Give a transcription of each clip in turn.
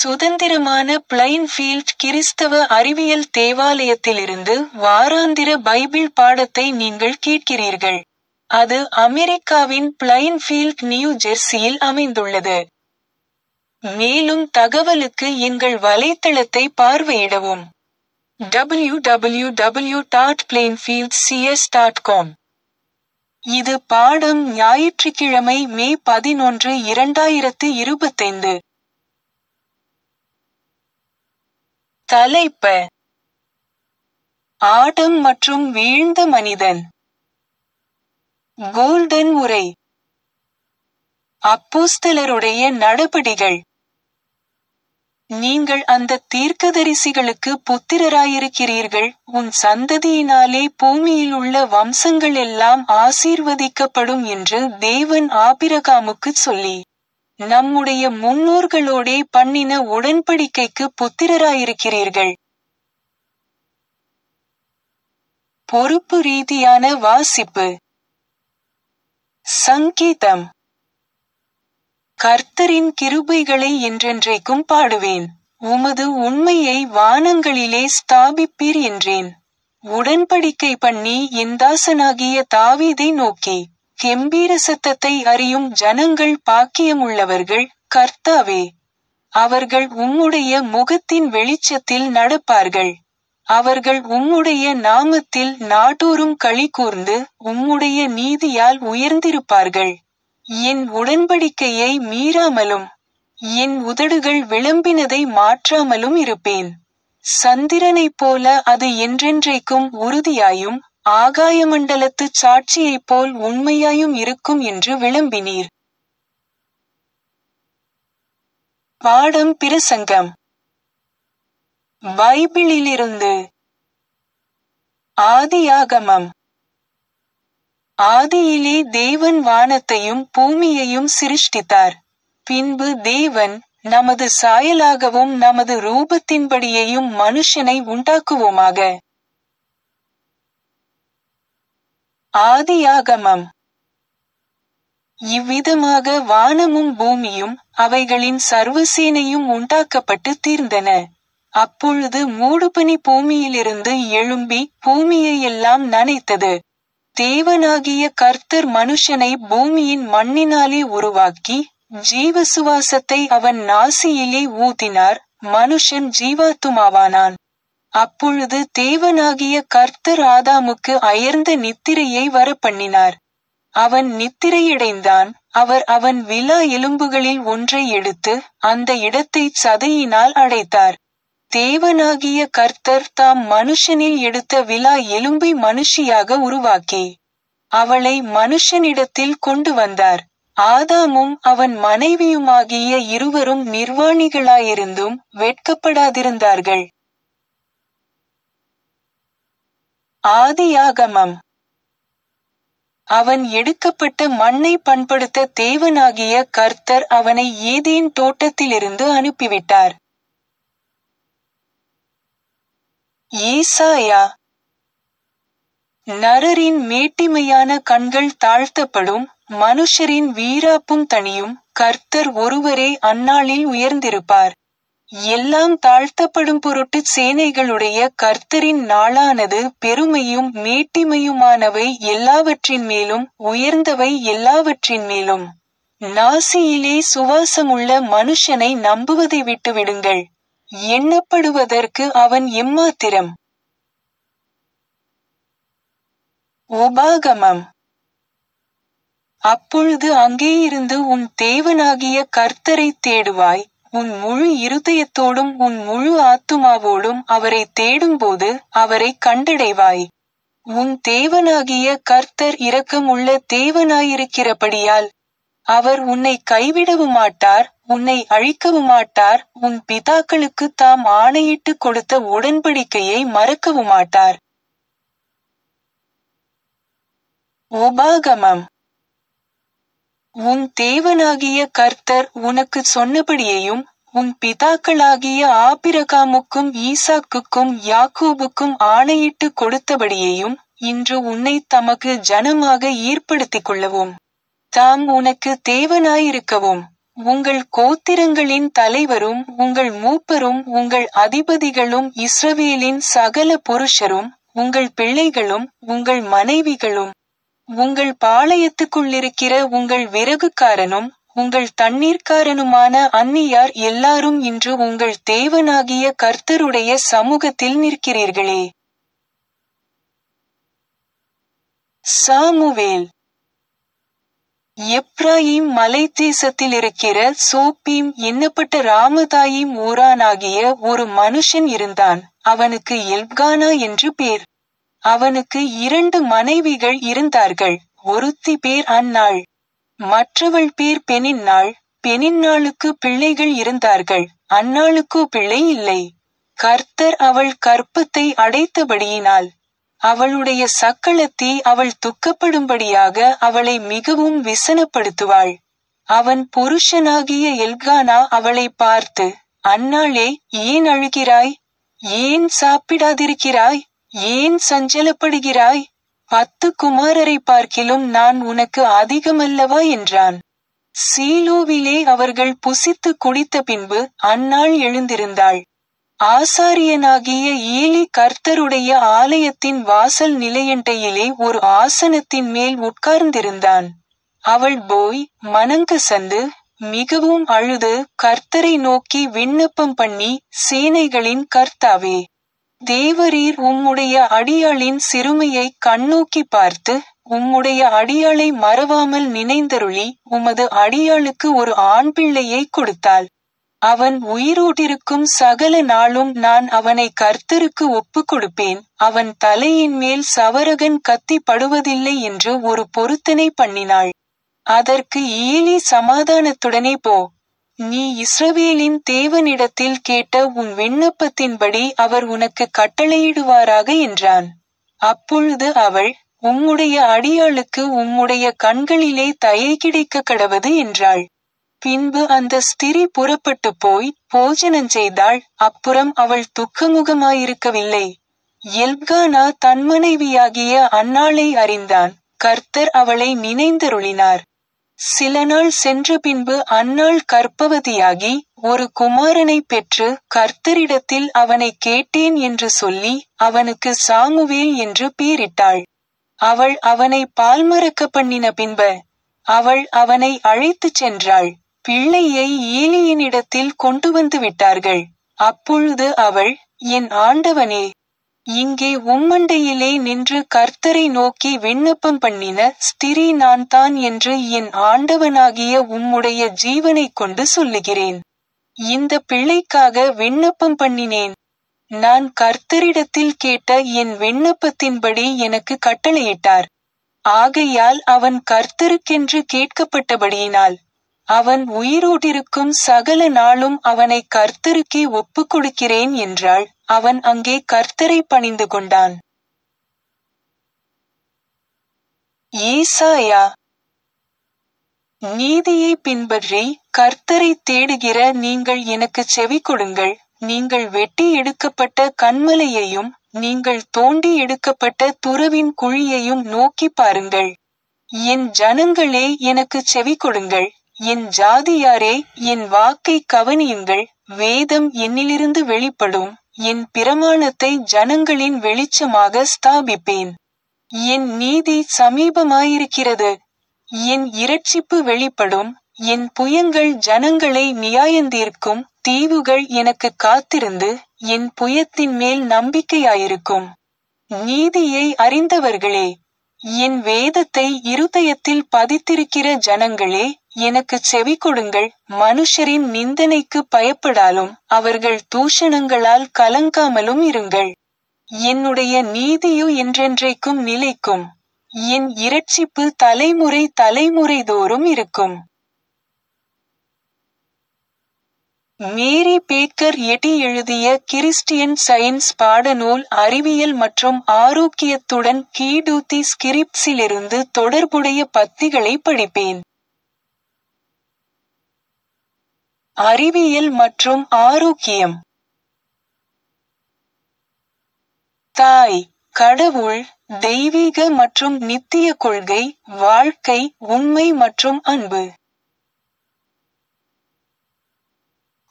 சுதந்திரமான பிளைன்ஃபீல்ட் கிறிஸ்தவ அறிவியல் தேவாலயத்திலிருந்து வாராந்திர பைபிள் பாடத்தை நீங்கள் கேட்கிறீர்கள். அது அமெரிக்காவின் பிளைன்ஃபீல்ட் நியூ ஜெர்சியில் அமைந்துள்ளது. மேலும் தகவலுக்கு எங்கள் வலைத்தளத்தை பார்வையிடவும். www.plainfieldcs.com இது பாடம் ஞாயிற்றுக்கிழமை மே பதினொன்று இரண்டாயிரத்து இருபத்தைந்து. தலைப்ப ஆடம் மற்றும் வீழ்ந்த மனிதன் கோல்டன் உரை அப்போஸ்தலருடைய நடபடிகள் நீங்கள் அந்த தீர்க்கதரிசிகளுக்கு புத்திரராயிருக்கிறீர்கள் உன் சந்ததியினாலே பூமியிலுள்ள வம்சங்கள் எல்லாம் ஆசீர்வதிக்கப்படும் என்று தேவன் ஆபிரகாமுக்குச் சொல்லி நம்முடைய முன்னோர்களோடே பண்ணின உடன்படிக்கைக்கு புத்திரராயிருக்கிறீர்கள் பொறுப்பு ரீதியான வாசிப்பு சங்கீதம் கர்த்தரின் கிருபைகளை என்றென்றைக்கும் பாடுவேன் உமது உண்மையை வானங்களிலே ஸ்தாபிப்பீர் என்றேன் உடன்படிக்கை பண்ணி என் தாசனாகிய தாவீதை நோக்கி கெம்பீர சத்தத்தை அறியும் ஜனங்கள் பாக்கியமுள்ளவர்கள் கர்த்தாவே அவர்கள் உம்முடைய முகத்தின் வெளிச்சத்தில் நடப்பார்கள் அவர்கள் உம்முடைய நாமத்தில் நாடோறும் களி கூர்ந்து உம்முடைய நீதியால் உயர்ந்திருப்பார்கள் என் உடன்படிக்கையை மீறாமலும் என் உதடுகள் விளம்பினதை மாற்றாமலும் இருப்பேன் சந்திரனைப் போல அது என்றென்றைக்கும் உறுதியாயும் ஆகாயமண்டலத்து சாட்சியைப் போல் உண்மையாயும் இருக்கும் என்று விளம்பினீர் பாடம் பிரசங்கம் பைபிளிலிருந்து ஆதியாகமம் ஆதியிலே தேவன் வானத்தையும் பூமியையும் சிருஷ்டித்தார் பின்பு தேவன் நமது சாயலாகவும் நமது ரூபத்தின்படியையும் மனுஷனை உண்டாக்குவோமாக ஆதியாகமம் இவ்விதமாக வானமும் பூமியும் அவைகளின் சர்வசேனையும் உண்டாக்கப்பட்டு தீர்ந்தன அப்பொழுது மூடுபனி பூமியிலிருந்து எழும்பி பூமியையெல்லாம் நனைத்தது தேவனாகிய கர்த்தர் மனுஷனை பூமியின் மண்ணினாலே உருவாக்கி ஜீவ சுவாசத்தை அவன் நாசியிலே ஊதினார் மனுஷன் ஜீவாத்துமாவானான் அப்பொழுது தேவனாகிய கர்த்தர் ஆதாமுக்கு அயர்ந்த நித்திரையை வரப்பண்ணினார் அவன் நித்திரையடைந்தான் அவர் அவன் விலா எலும்புகளில் ஒன்றை எடுத்து அந்த இடத்தை சதையினால் அடைத்தார் தேவனாகிய கர்த்தர் தாம் மனுஷனில் எடுத்த விலா எலும்பை மனுஷியாக உருவாக்கி அவளை மனுஷனிடத்தில் கொண்டு வந்தார் ஆதாமும் அவன் மனைவியுமாகிய இருவரும் நிர்வாணிகளாயிருந்தும் வெட்கப்படாதிருந்தார்கள் ஆதியாகமம் அவன் எடுக்கப்பட்ட மண்ணை பண்படுத்த தேவனாகிய கர்த்தர் அவனை ஏதேன் தோட்டத்திலிருந்து அனுப்பிவிட்டார் ஏசாயா நரரின் மேட்டிமையான கண்கள் தாழ்த்தப்படும் மனுஷரின் வீராப்பும் தனியும் கர்த்தர் ஒருவரே அந்நாளில் உயர்ந்திருப்பார் எல்லாம் தாழ்த்தப்படும் பொருட்டு சேனைகளுடைய கர்த்தரின் நாளானது பெருமையும் மேட்டிமையுமானவை எல்லாவற்றின் மேலும் உயர்ந்தவை எல்லாவற்றின் மேலும் நாசியிலே சுவாசமுள்ள மனுஷனை நம்புவதை விட்டுவிடுங்கள் எண்ணப்படுவதற்கு அவன் எம்மாத்திரம் உபாகமம் அப்பொழுது அங்கேயிருந்து உன் தேவனாகிய கர்த்தரை தேடுவாய் உன் முழு இருதயத்தோடும் உன் முழு ஆத்துமாவோடும் அவரை தேடும்போது அவரை கண்டடைவாய் உன் தேவனாகிய கர்த்தர் இரக்கமுள்ள தேவனாயிருக்கிறபடியால் அவர் உன்னை கைவிடவும் மாட்டார் உன்னை அழிக்கவும் மாட்டார் உன் பிதாக்களுக்கு தாம் ஆணையிட்டு கொடுத்த உடன்படிக்கையை மறக்கவும் மாட்டார் உபாகமம் உன் தேவனாகிய கர்த்தர் உனக்கு சொன்னபடியையும் உன் பிதாக்களாகிய ஆபிரகாமுக்கும் ஈசாக்குக்கும் யாக்கோபுக்கும் ஆணையிட்டு கொடுத்தபடியையும் இன்று உன்னை தமக்கு ஜனமாக ஈர்ப்படுத்திக் கொள்ளவும் தாம் உனக்கு தேவனாயிருக்கவும் உங்கள் கோத்திரங்களின் தலைவரும் உங்கள் மூப்பரும் உங்கள் அதிபதிகளும் இஸ்ரவேலின் சகல புருஷரும் உங்கள் பிள்ளைகளும் உங்கள் மனைவிகளும் உங்கள் பாளையத்துக்குள்ளிருக்கிற உங்கள் விறகுக்காரனும் உங்கள் தண்ணீர்க்காரனுமான அந்நியார் எல்லாரும் இன்று உங்கள் தேவனாகிய கர்த்தருடைய சமூகத்தில் நிற்கிறீர்களே சாமுவேல் எப்ராயிம் மலை தேசத்தில் இருக்கிற சோப்பீம் எண்ணப்பட்ட ராமதாயிம் ஊரானாகிய ஒரு மனுஷன் இருந்தான் அவனுக்கு எல்கானா என்று பேர் அவனுக்கு இரண்டு மனைவிகள் இருந்தார்கள் ஒருத்தி பேர் அன்னாள் மற்றவள் பேர் பெனின்னாள் பெனின்னாளுக்கு பிள்ளைகள் இருந்தார்கள் அன்னாளுக்கோ பிள்ளை இல்லை கர்த்தர் அவள் கற்பத்தை அடைத்தபடியினால் அவளுடைய சக்களத்தி அவள் துக்கப்படும்படியாக அவளை மிகவும் விசனப்படுத்துவாள் அவன் புருஷனாகிய எல்கானா அவளை பார்த்து அன்னாளே ஏன் அழுகிறாய் ஏன் சாப்பிடாதிருக்கிறாய் ஏன் சஞ்சலப்படுகிறாய் பத்து குமாரரை பார்க்கிலும் நான் உனக்கு அதிகமல்லவா என்றான் சீலோவிலே அவர்கள் புசித்து குடித்த பின்பு அன்னாள் எழுந்திருந்தாள் ஆசாரியனாகிய ஏலி கர்த்தருடைய ஆலயத்தின் வாசல் நிலையண்டையிலே ஒரு ஆசனத்தின் மேல் உட்கார்ந்திருந்தான் அவள் போய் மனங்கசந்து மிகவும் அழுது கர்த்தரை நோக்கி விண்ணப்பம் பண்ணி சேனைகளின் கர்த்தாவே தேவரீர் உம்முடைய அடியாளின் சிறுமையை கண்ணோக்கி பார்த்து உம்முடைய அடியாளை மறவாமல் நினைந்தருளி உமது அடியாளுக்கு ஒரு ஆண் பிள்ளையை கொடுத்தாள் அவன் உயிரோட்டிருக்கும் சகல நாளும் நான் அவனை கர்த்தருக்கு ஒப்புக் கொடுப்பேன் அவன் தலையின் மேல் சவரகன் கத்தி படுவதில்லை என்று ஒரு பொருத்தனை பண்ணினாள் அதற்கு ஏலி சமாதானத்துடனே போ நீ இஸ்ரவேலின் தேவனிடத்தில் கேட்ட உன் விண்ணப்பத்தின்படி அவர் உனக்கு கட்டளையிடுவாராக என்றான் அப்பொழுது அவள் உம்முடைய அடியாளுக்கு உம்முடைய கண்களிலே தயை கிடைக்க கடவது என்றாள் பின்பு அந்த ஸ்திரி புறப்பட்டு போய் போஜனம் செய்தாள் அப்புறம் அவள் துக்கமுகமாயிருக்கவில்லை எல்கானா தன் மனைவியாகிய அன்னாளை அறிந்தான் கர்த்தர் அவளை நினைந்தருளினார் சில நாள் சென்ற பின்பு அன்னாள் கற்பவதியாகி ஒரு குமாரனை பெற்று கர்த்தரிடத்தில் அவனை கேட்டேன் என்று சொல்லி அவனுக்கு சாமுவேல் என்று பேரிட்டாள் அவள் அவனை பால்மறக்க பண்ணின பின்ப அவள் அவனை அழைத்துச் சென்றாள் பிள்ளையை ஏலியனிடத்தில் கொண்டு வந்து விட்டார்கள் அப்பொழுது அவள் என் ஆண்டவனே இங்கே உம்மண்டையிலே நின்று கர்த்தரை நோக்கி விண்ணப்பம் பண்ணின ஸ்திரீ நான் தான் என்று என் ஆண்டவனாகிய உம்முடைய ஜீவனைக் கொண்டு சொல்லுகிறேன் இந்த பிள்ளைக்காக விண்ணப்பம் பண்ணினேன் நான் கர்த்தரிடத்தில் கேட்ட என் விண்ணப்பத்தின்படி எனக்கு கட்டளையிட்டார் ஆகையால் அவன் கர்த்தருக்கென்று கேட்கப்பட்டபடியினால் அவன் உயிரோட்டிருக்கும் சகல நாளும் அவனை கர்த்தருக்கே ஒப்புக் கொடுக்கிறேன் என்றாள் அவன் அங்கே கர்த்தரை பணிந்து கொண்டான் ஏசாயா நீதியை பின்பற்றி கர்த்தரை தேடுகிற நீங்கள் எனக்கு செவி கொடுங்கள் நீங்கள் வெட்டி எடுக்கப்பட்ட கண்மலையையும் நீங்கள் தோண்டி எடுக்கப்பட்ட துறவின் குழியையும் நோக்கி பாருங்கள் என் ஜனங்களே எனக்கு செவி கொடுங்கள் என் ஜாதியாரே என் வாக்கை கவனியுங்கள் வேதம் என்னிலிருந்து வெளிப்படும் என் பிரமாணத்தை ஜனங்களின் வெளிச்சமாக ஸ்தாபிப்பேன் என் நீதி சமீபமாயிருக்கிறது என் இரட்சிப்பு வெளிப்படும் என் புயங்கள் ஜனங்களை நியாயந்தீர்க்கும் தீவுகள் எனக்கு காத்திருந்து என் புயத்தின் மேல் நம்பிக்கையாயிருக்கும் நீதியை அறிந்தவர்களே என் வேதத்தை இருதயத்தில் பதித்திருக்கிற ஜனங்களே எனக்கு செவி கொடுங்கள் மனுஷரின் நிந்தனைக்கு பயப்படாலும் அவர்கள் தூஷணங்களால் கலங்காமலும் இருங்கள் என்னுடைய நீதியோ என்றென்றைக்கும் நிலைக்கும் என் இரட்சிப்பு தலைமுறை தலைமுறை தோறும் இருக்கும் மேரி பேக்கர் எட்டி எழுதிய கிறிஸ்டியன் சயின்ஸ் பாடநூல் அறிவியல் மற்றும் ஆரோக்கியத்துடன் கீடூத்தி ஸ்கிரிப்ட்ஸிலிருந்து தொடர்புடைய பத்திகளை படிப்பேன் அறிவியல் மற்றும் ஆரோக்கியம் தாய் கடவுள் தெய்வீக மற்றும் நித்திய கொள்கை வாழ்க்கை உண்மை மற்றும் அன்பு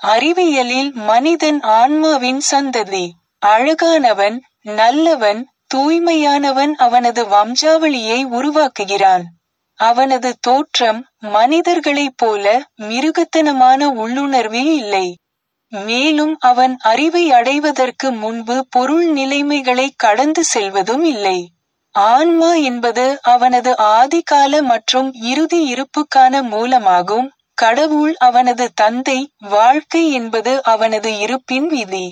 அறிவியலில் மனிதன் ஆன்மாவின் சந்ததி அழகானவன் நல்லவன் தூய்மையானவன் அவனது வம்சாவளியை உருவாக்குகிறான் அவனது தோற்றம் மனிதர்களைப் போல மிருகத்தனமான உள்ளுணர்வில் இல்லை மேலும் அவன் அறிவை அடைவதற்கு முன்பு பொருள் நிலைமைகளை கடந்து செல்வதும் இல்லை ஆன்மா என்பது அவனது ஆதிகால மற்றும் இறுதி இருப்புக்கான மூலமாகும் கடவுள் அவனது தந்தை வாழ்க்கை என்பது அவனது இருப்பின் விதி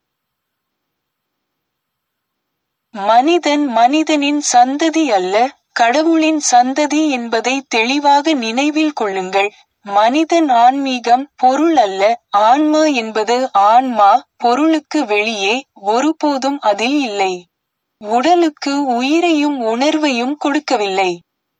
மனிதன் மனிதனின் சந்ததி அல்ல கடவுளின் சந்ததி என்பதை தெளிவாக நினைவில் கொள்ளுங்கள் மனிதன் ஆன்மீகம் பொருள் அல்ல ஆன்மா என்பது ஆன்மா பொருளுக்கு வெளியே ஒருபோதும் அதில் இல்லை உடலுக்கு உயிரையும் உணர்வையும் கொடுக்கவில்லை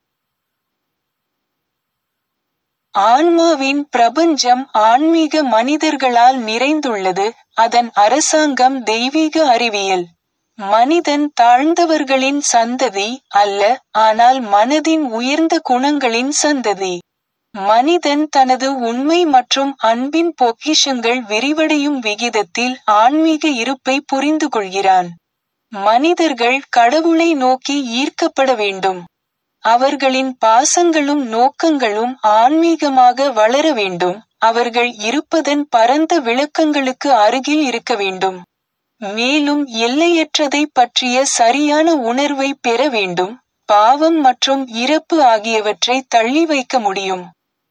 ஆன்மாவின் பிரபஞ்சம் ஆன்மீக மனிதர்களால் நிறைந்துள்ளது அதன் அரசாங்கம் தெய்வீக அறிவியல் மனிதன் தாழ்ந்தவர்களின் சந்ததி அல்ல ஆனால் மனதின் உயர்ந்த குணங்களின் சந்ததி மனிதன் தனது உண்மை மற்றும் அன்பின் பொக்கிஷங்கள் விரிவடையும் விகிதத்தில் ஆன்மீக இருப்பை புரிந்து கொள்கிறான் மனிதர்கள் கடவுளை நோக்கி ஈர்க்கப்பட வேண்டும் அவர்களின் பாசங்களும் நோக்கங்களும் ஆன்மீகமாக வளர வேண்டும் அவர்கள் இருப்பதன் பரந்த விளக்கங்களுக்கு அருகில் இருக்க வேண்டும் மேலும் எல்லையற்றதை பற்றிய சரியான உணர்வை பெற வேண்டும் பாவம் மற்றும் இறப்பு ஆகியவற்றை தள்ளி வைக்க முடியும்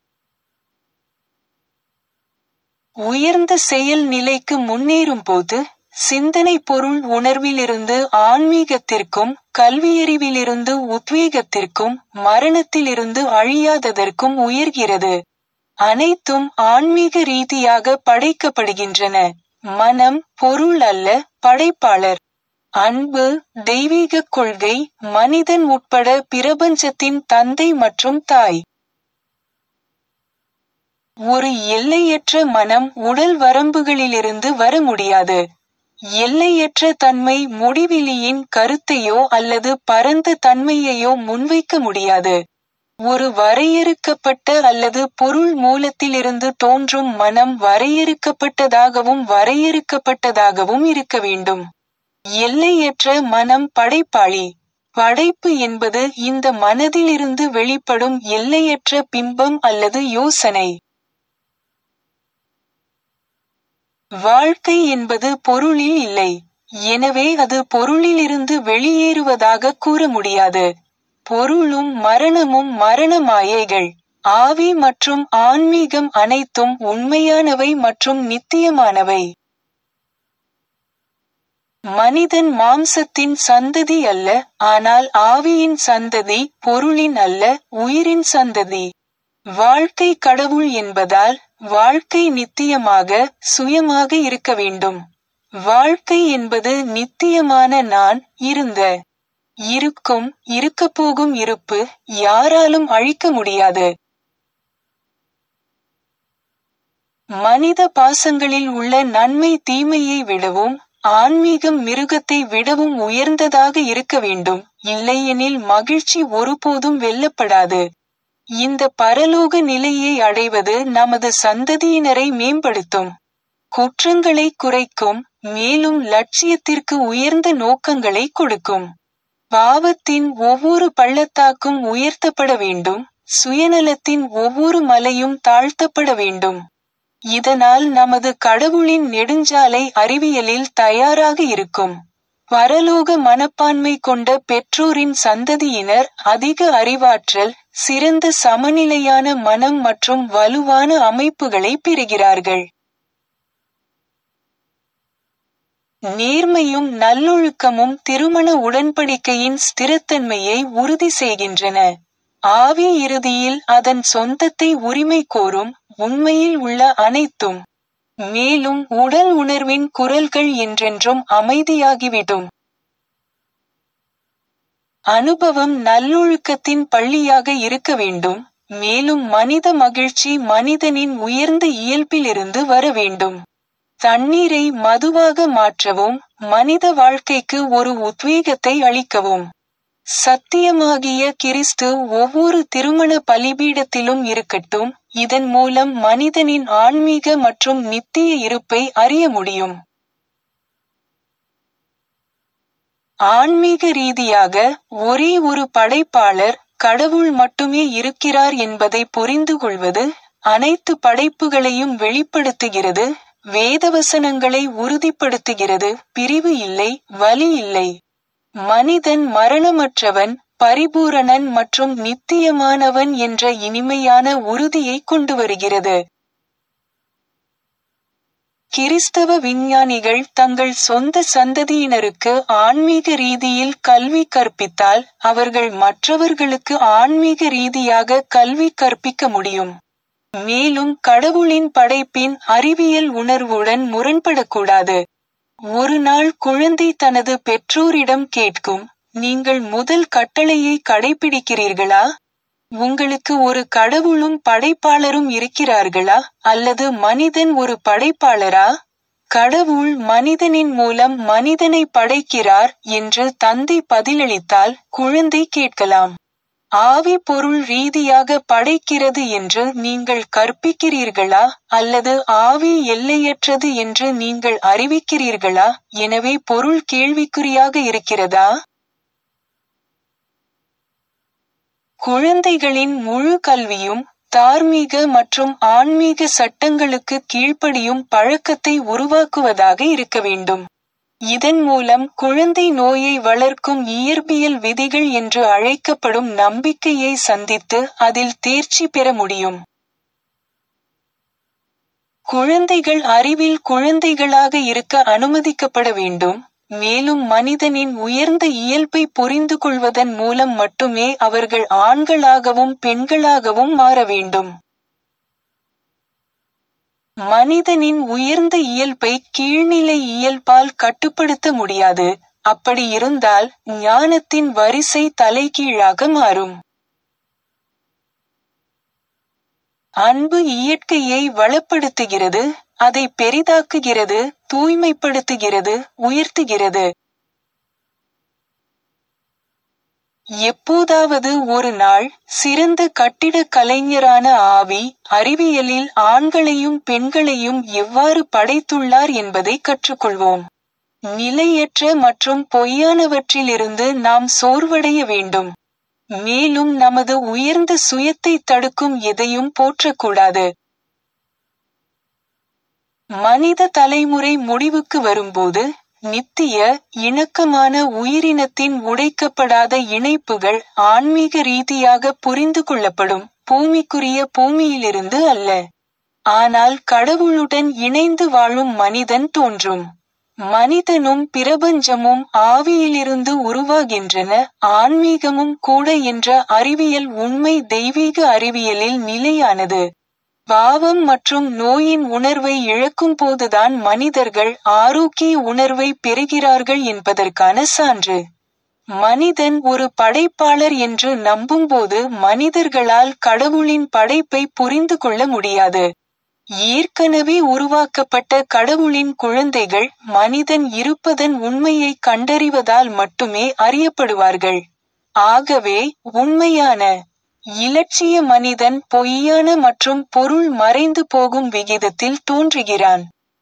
உயர்ந்த செயல் நிலைக்கு முன்னேறும் போது சிந்தனை பொருள் உணர்விலிருந்து ஆன்மீகத்திற்கும் கல்வியறிவிலிருந்து உத்வேகத்திற்கும் மரணத்திலிருந்து அழியாததற்கும் உயர்கிறது அனைத்தும் ஆன்மீக ரீதியாக படைக்கப்படுகின்றன மனம் பொருள் அல்ல படைப்பாளர் அன்பு தெய்வீக கொள்கை மனிதன் உட்பட பிரபஞ்சத்தின் தந்தை மற்றும் தாய் ஒரு எல்லையற்ற மனம் உடல் வரம்புகளிலிருந்து வர முடியாது எல்லையற்ற தன்மை முடிவிலியின் கருத்தையோ அல்லது பரந்த தன்மையையோ முன்வைக்க முடியாது ஒரு வரையறுக்கப்பட்ட அல்லது பொருள் மூலத்திலிருந்து தோன்றும் மனம் வரையறுக்கப்பட்டதாகவும் வரையறுக்கப்பட்டதாகவும் இருக்க வேண்டும் எல்லையற்ற மனம் படைப்பாளி படைப்பு என்பது இந்த மனதிலிருந்து வெளிப்படும் எல்லையற்ற பிம்பம் அல்லது யோசனை வாழ்க்கை என்பது பொருளில் இல்லை எனவே அது பொருளிலிருந்து வெளியேறுவதாக கூற முடியாது பொருளும் மரணமும் மரண மாயைகள் ஆவி மற்றும் ஆன்மீகம் அனைத்தும் உண்மையானவை மற்றும் நித்தியமானவை மனிதன் மாம்சத்தின் சந்ததி அல்ல ஆனால் ஆவியின் சந்ததி பொருளின் அல்ல உயிரின் சந்ததி வாழ்க்கை கடவுள் என்பதால் வாழ்க்கை நித்தியமாக சுயமாக இருக்க வேண்டும் வாழ்க்கை என்பது நித்தியமான நான் இருந்த இருக்கும் இருக்கப்போகும் இருப்பு யாராலும் அழிக்க முடியாது மனித பாசங்களில் உள்ள நன்மை தீமையை விடவும் ஆன்மீகம் மிருகத்தை விடவும் உயர்ந்ததாக இருக்க வேண்டும் இல்லையெனில் மகிழ்ச்சி ஒருபோதும் வெல்லப்படாது இந்த பரலோக நிலையை அடைவது நமது சந்ததியினரை மேம்படுத்தும் குற்றங்களை குறைக்கும் மேலும் லட்சியத்திற்கு உயர்ந்த நோக்கங்களை கொடுக்கும் பாவத்தின் ஒவ்வொரு பள்ளத்தாக்கும் உயர்த்தப்பட வேண்டும் சுயநலத்தின் ஒவ்வொரு மலையும் தாழ்த்தப்பட வேண்டும் இதனால் நமது கடவுளின் நெடுஞ்சாலை அறிவியலில் தயாராக இருக்கும் பரலோக மனப்பான்மை கொண்ட பெற்றோரின் சந்ததியினர் அதிக அறிவாற்றல் சிறந்த சமநிலையான மனம் மற்றும் வலுவான அமைப்புகளை பெறுகிறார்கள் நேர்மையும் நல்லொழுக்கமும் திருமண உடன்படிக்கையின் ஸ்திரத்தன்மையை உறுதி செய்கின்றன ஆவி இறுதியில் அதன் சொந்தத்தை உரிமை கோரும் உண்மையில் உள்ள அனைத்தும் மேலும் உடல் உணர்வின் குரல்கள் என்றென்றும் அமைதியாகிவிடும் அனுபவம் நல்லொழுக்கத்தின் பள்ளியாக இருக்க வேண்டும் மேலும் மனித மகிழ்ச்சி மனிதனின் உயர்ந்த இயல்பிலிருந்து வர வேண்டும் தண்ணீரை மதுவாக மாற்றவும் மனித வாழ்க்கைக்கு ஒரு உத்வேகத்தை அளிக்கவும் சத்தியமாகிய கிறிஸ்து ஒவ்வொரு திருமண பலிபீடத்திலும் இருக்கட்டும் இதன் மூலம் மனிதனின் ஆன்மீக மற்றும் நித்திய இருப்பை அறிய முடியும் ஆன்மீக ரீதியாக ஒரே ஒரு படைப்பாளர் கடவுள் மட்டுமே இருக்கிறார் என்பதை புரிந்து கொள்வது அனைத்து படைப்புகளையும் வெளிப்படுத்துகிறது வேதவசனங்களை உறுதிப்படுத்துகிறது பிரிவு இல்லை வலி இல்லை மனிதன் மரணமற்றவன் பரிபூரணன் மற்றும் நித்தியமானவன் என்ற இனிமையான உறுதியை கொண்டு வருகிறது கிறிஸ்தவ விஞ்ஞானிகள் தங்கள் சொந்த சந்ததியினருக்கு ஆன்மீக ரீதியில் கல்வி கற்பித்தால் அவர்கள் மற்றவர்களுக்கு ஆன்மீக ரீதியாக கல்வி கற்பிக்க முடியும் மேலும் கடவுளின் படைப்பின் அறிவியல் உணர்வுடன் முரண்படக்கூடாது ஒரு நாள் குழந்தை தனது பெற்றோரிடம் கேட்கும் நீங்கள் முதல் கட்டளையை கடைபிடிக்கிறீர்களா உங்களுக்கு ஒரு கடவுளும் படைப்பாளரும் இருக்கிறார்களா அல்லது மனிதன் ஒரு படைப்பாளரா கடவுள் மனிதனின் மூலம் மனிதனை படைக்கிறார் என்று தந்தை பதிலளித்தால் குழந்தை கேட்கலாம் ஆவி பொருள் ரீதியாக படைக்கிறது என்று நீங்கள் கற்பிக்கிறீர்களா அல்லது ஆவி எல்லையற்றது என்று நீங்கள் அறிவிக்கிறீர்களா எனவே பொருள் கேள்விக்குறியாக இருக்கிறதா குழந்தைகளின் முழு கல்வியும் தார்மீக மற்றும் ஆன்மீக சட்டங்களுக்கு கீழ்ப்படியும் பழக்கத்தை உருவாக்குவதாக இருக்க வேண்டும் இதன் மூலம் குழந்தை நோயை வளர்க்கும் இயற்பியல் விதிகள் என்று அழைக்கப்படும் நம்பிக்கையை சந்தித்து அதில் தேர்ச்சி பெற முடியும் குழந்தைகள் அறிவில் குழந்தைகளாக இருக்க அனுமதிக்கப்பட வேண்டும் மேலும் மனிதனின் உயர்ந்த இயல்பை புரிந்து கொள்வதன் மூலம் மட்டுமே அவர்கள் ஆண்களாகவும் பெண்களாகவும் மாற வேண்டும் மனிதனின் உயர்ந்த இயல்பை கீழ்நிலை இயல்பால் கட்டுப்படுத்த முடியாது அப்படி இருந்தால் ஞானத்தின் வரிசை தலைகீழாக மாறும் அன்பு இயற்கையை வளப்படுத்துகிறது அதை பெரிதாக்குகிறது தூய்மைப்படுத்துகிறது உயர்த்துகிறது எப்போதாவது ஒரு நாள் சிறந்த கட்டிடக் கலைஞரான ஆவி அறிவியலில் ஆண்களையும் பெண்களையும் எவ்வாறு படைத்துள்ளார் என்பதை கற்றுக்கொள்வோம் நிலையற்ற மற்றும் பொய்யானவற்றிலிருந்து நாம் சோர்வடைய வேண்டும் மேலும் நமது உயர்ந்த சுயத்தை தடுக்கும் எதையும் போற்றக்கூடாது மனித தலைமுறை முடிவுக்கு வரும்போது நித்திய இணக்கமான உயிரினத்தின் உடைக்கப்படாத இணைப்புகள் ஆன்மீக ரீதியாக புரிந்து கொள்ளப்படும் பூமிக்குரிய பூமியிலிருந்து அல்ல ஆனால் கடவுளுடன் இணைந்து வாழும் மனிதன் தோன்றும் மனிதனும் பிரபஞ்சமும் ஆவியிலிருந்து உருவாகின்றன ஆன்மீகமும் கூட என்ற அறிவியல் உண்மை தெய்வீக அறிவியலில் நிலையானது பாவம் மற்றும் நோயின் உணர்வை இழக்கும் போதுதான் மனிதர்கள் ஆரோக்கிய உணர்வை பெறுகிறார்கள் என்பதற்கான சான்று மனிதன் ஒரு படைப்பாளர் என்று நம்பும்போது மனிதர்களால் கடவுளின் படைப்பை புரிந்து கொள்ள முடியாது ஏற்கனவே உருவாக்கப்பட்ட கடவுளின் குழந்தைகள் மனிதன் இருப்பதன் உண்மையை கண்டறிவதால் மட்டுமே அறியப்படுவார்கள் ஆகவே உண்மையான இலட்சிய மனிதன் பொய்யான மற்றும் பொருள் மறைந்து போகும் விகிதத்தில் தோன்றுகிறான்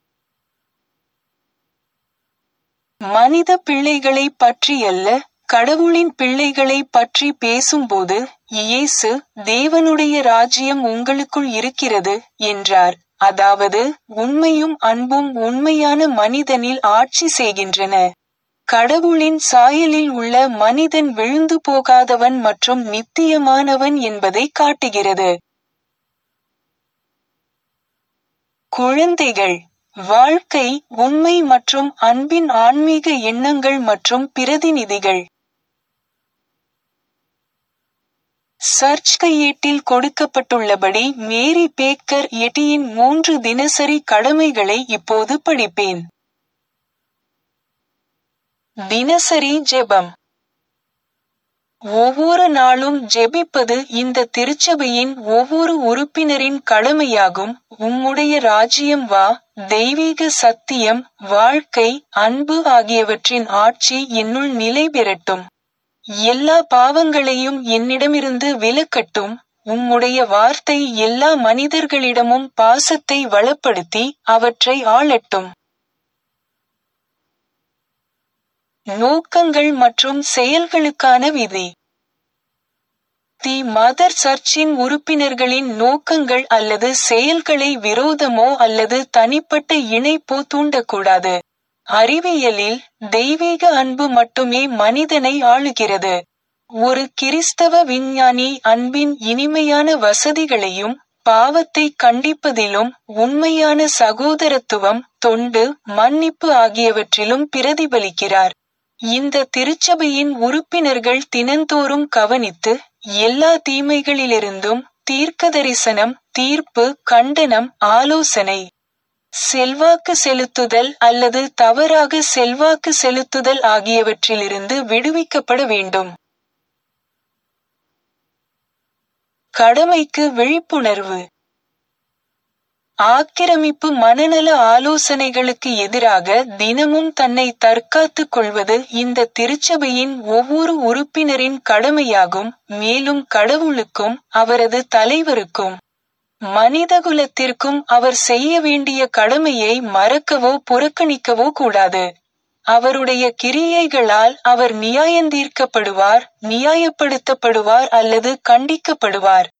மனித பிள்ளைகளை பற்றியல்ல கடவுளின் பிள்ளைகளை பற்றி பேசும்போது இயேசு தேவனுடைய ராஜ்யம் உங்களுக்குள் இருக்கிறது என்றார் அதாவது உண்மையும் அன்பும் உண்மையான மனிதனில் ஆட்சி செய்கின்றன கடவுளின் சாயலில் உள்ள மனிதன் விழுந்து போகாதவன் மற்றும் நித்தியமானவன் என்பதை காட்டுகிறது குழந்தைகள் வாழ்க்கை உண்மை மற்றும் அன்பின் ஆன்மீக எண்ணங்கள் மற்றும் பிரதிநிதிகள் சர்ச் கையேட்டில் கொடுக்கப்பட்டுள்ளபடி மேரி பேக்கர் எட்டியின் மூன்று தினசரி கடமைகளை இப்போது படிப்பேன் தினசரி ஜெபம் ஒவ்வொரு நாளும் ஜெபிப்பது இந்த திருச்சபையின் ஒவ்வொரு உறுப்பினரின் கடமையாகும் உம்முடைய ராஜ்யம் வா தெய்வீக சத்தியம் வாழ்க்கை அன்பு ஆகியவற்றின் ஆட்சி என்னுள் நிலை பெறட்டும் எல்லா பாவங்களையும் என்னிடமிருந்து விலக்கட்டும் உம்முடைய வார்த்தை எல்லா மனிதர்களிடமும் பாசத்தை வளப்படுத்தி அவற்றை ஆளட்டும் நோக்கங்கள் மற்றும் செயல்களுக்கான விதி தி மதர் சர்ச்சின் உறுப்பினர்களின் நோக்கங்கள் அல்லது செயல்களை விரோதமோ அல்லது தனிப்பட்ட இணைப்போ தூண்டக்கூடாது அறிவியலில் தெய்வீக அன்பு மட்டுமே மனிதனை ஆளுகிறது ஒரு கிறிஸ்தவ விஞ்ஞானி அன்பின் இனிமையான வசதிகளையும் பாவத்தை கண்டிப்பதிலும் உண்மையான சகோதரத்துவம் தொண்டு மன்னிப்பு ஆகியவற்றிலும் பிரதிபலிக்கிறார் இந்த திருச்சபையின் உறுப்பினர்கள் தினந்தோறும் கவனித்து எல்லா தீமைகளிலிருந்தும் தீர்க்கதரிசனம் தீர்ப்பு கண்டனம் ஆலோசனை செல்வாக்கு செலுத்துதல் அல்லது தவறாக செல்வாக்கு செலுத்துதல் ஆகியவற்றிலிருந்து விடுவிக்கப்பட வேண்டும் கடமைக்கு விழிப்புணர்வு ஆக்கிரமிப்பு மனநல ஆலோசனைகளுக்கு எதிராக தினமும் தன்னை தற்காத்துக் கொள்வது இந்த திருச்சபையின் ஒவ்வொரு உறுப்பினரின் கடமையாகும் மேலும் கடவுளுக்கும் அவரது தலைவருக்கும் மனிதகுலத்திற்கும் அவர் செய்ய வேண்டிய கடமையை மறக்கவோ புறக்கணிக்கவோ கூடாது அவருடைய கிரியைகளால் அவர் நியாயந்தீர்க்கப்படுவார் நியாயப்படுத்தப்படுவார் அல்லது கண்டிக்கப்படுவார்